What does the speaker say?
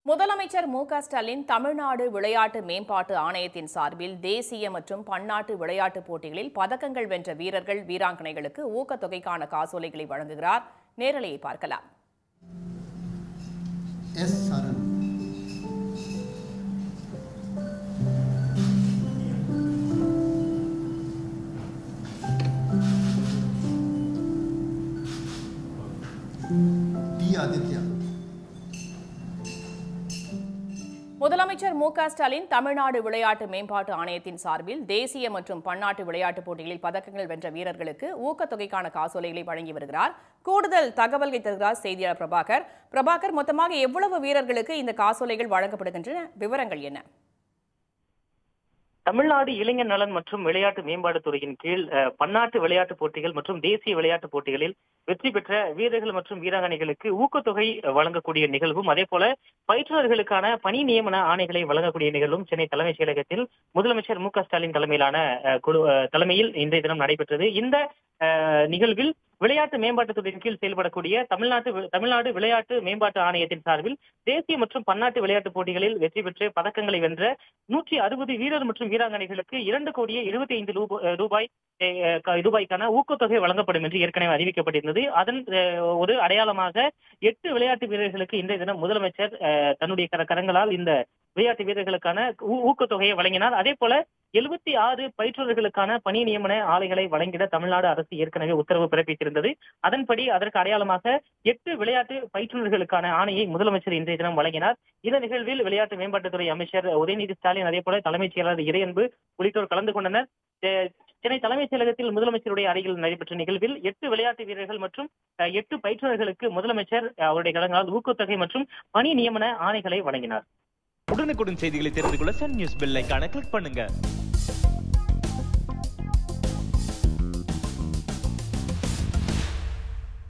முதலமைச்சர் மு க ஸ்டாலின் தமிழ்நாடு விளையாட்டு மேம்பாட்டு ஆணையத்தின் சார்பில் தேசிய மற்றும் பன்னாட்டு விளையாட்டுப் போட்டிகளில் பதக்கங்கள் வென்ற வீரர்கள் வீராங்கனைகளுக்கு ஊக்கத்தொகைக்கான காசோலைகளை வழங்குகிறார் நேரலையை பார்க்கலாம் எஸ் சரண் டி ஆதித்யா முதலமைச்சர் மு க ஸ்டாலின் தமிழ்நாடு விளையாட்டு மேம்பாட்டு ஆணையத்தின் சார்பில் தேசிய மற்றும் பன்னாட்டு விளையாட்டுப் போட்டிகளில் பதக்கங்கள் வென்ற வீரர்களுக்கு ஊக்கத்தொகைக்கான காசோலைகளை வழங்கி வருகிறார் கூடுதல் தகவல்களை தருகிறார் செய்தியாளர் பிரபாகர் பிரபாகர் மொத்தமாக எவ்வளவு வீரர்களுக்கு இந்த காசோலைகள் வழங்கப்படுகின்றன விவரங்கள் என்ன தமிழ்நாடு இளைஞர் நலன் மற்றும் விளையாட்டு மேம்பாட்டுத் துறையின் கீழ் அஹ், பன்னாட்டு விளையாட்டுப் போட்டிகள் மற்றும் தேசிய விளையாட்டுப் போட்டிகளில் வெற்றி பெற்ற வீரர்கள் மற்றும் வீராங்கனைகளுக்கு ஊக்கத்தொகை வழங்கக்கூடிய நிகழ்வும் அதே போல பயிற்றுநர்களுக்கான பணி நியமன ஆணைகளை வழங்கக்கூடிய நிகழ்வும் சென்னை தலைமைச் செயலகத்தில் முதலமைச்சர் மு க ஸ்டாலின் தலைமையிலான அஹ், குழு அஹ், தலைமையில் இன்றைய தினம் நடைபெற்றது இந்த அஹ், நிகழ்வில் விளையாட்டு மேம்பாட்டுத் துறையின் கீழ் செயல்படக்கூடிய தமிழ்நாட்டு வி- தமிழ்நாடு விளையாட்டு மேம்பாட்டு ஆணையத்தின் சார்பில் தேசிய மற்றும் பன்னாட்டு விளையாட்டுப் போட்டிகளில் வெற்றி பெற்று பதக்கங்களை வென்ற நூற்றி அறுபது வீரர் மற்றும் வீராங்கனைகளுக்கு இரண்டு கோடியே இருபத்தி ஐந்து ரூபாய் அஹ், க- ரூபாய்க்கான ஊக்கத்தொகை வழங்கப்படும் என்று ஏற்கனவே அறிவிக்கப்பட்டிருந்தது அதன் அஹ், ஒரு அடையாளமாக எட்டு விளையாட்டு வீரர்களுக்கு இன்றைய தினம் முதலமைச்சர் அஹ், தன்னுடைய கர- கரங்களால் இந்த விளையாட்டு வீரர்களுக்கான ஊ- ஊக்கத்தொகையை வழங்கினார் அதே போல எழுபத்தி ஆறு பயிற்றுநர்களுக்கான பணி நியமன ஆலைகளை வழங்கிட தமிழ்நாடு அரசு ஏற்கனவே உத்தரவு பிறப்பித்திருந்தது அதன்படி அதற்கு அடையாளமாக எட்டு விளையாட்டு பயிற்றுநர்களுக்கான ஆணையை முதலமைச்சர் இன்றைய தினம் வழங்கினார் இந்த நிகழ்வில் விளையாட்டு மேம்பாட்டுத்துறை அமைச்சர் உதயநிதி ஸ்டாலின் அதே போல தலைமைச் செயலாளர் இறையன்பு உள்ளிட்டோர் கலந்து கொண்டனர் அஹ் சென்னை தலைமைச் செயலகத்தில் முதலமைச்சருடைய அறையில் நடைபெற்ற நிகழ்வில் எட்டு விளையாட்டு வீரர்கள் மற்றும் அஹ், எட்டு பயிற்றுநர்களுக்கு முதலமைச்சர் அஹ், அவருடைய கலங்களால் ஊக்கத்தொகை மற்றும் பணி நியமன ஆணைகளை வழங்கினார் உடனுக்குடன் செய்திகளை தெரிந்து கொள்ள சன் நியூஸ் பெல் ஐகானை கிளிக் பண்ணுங்க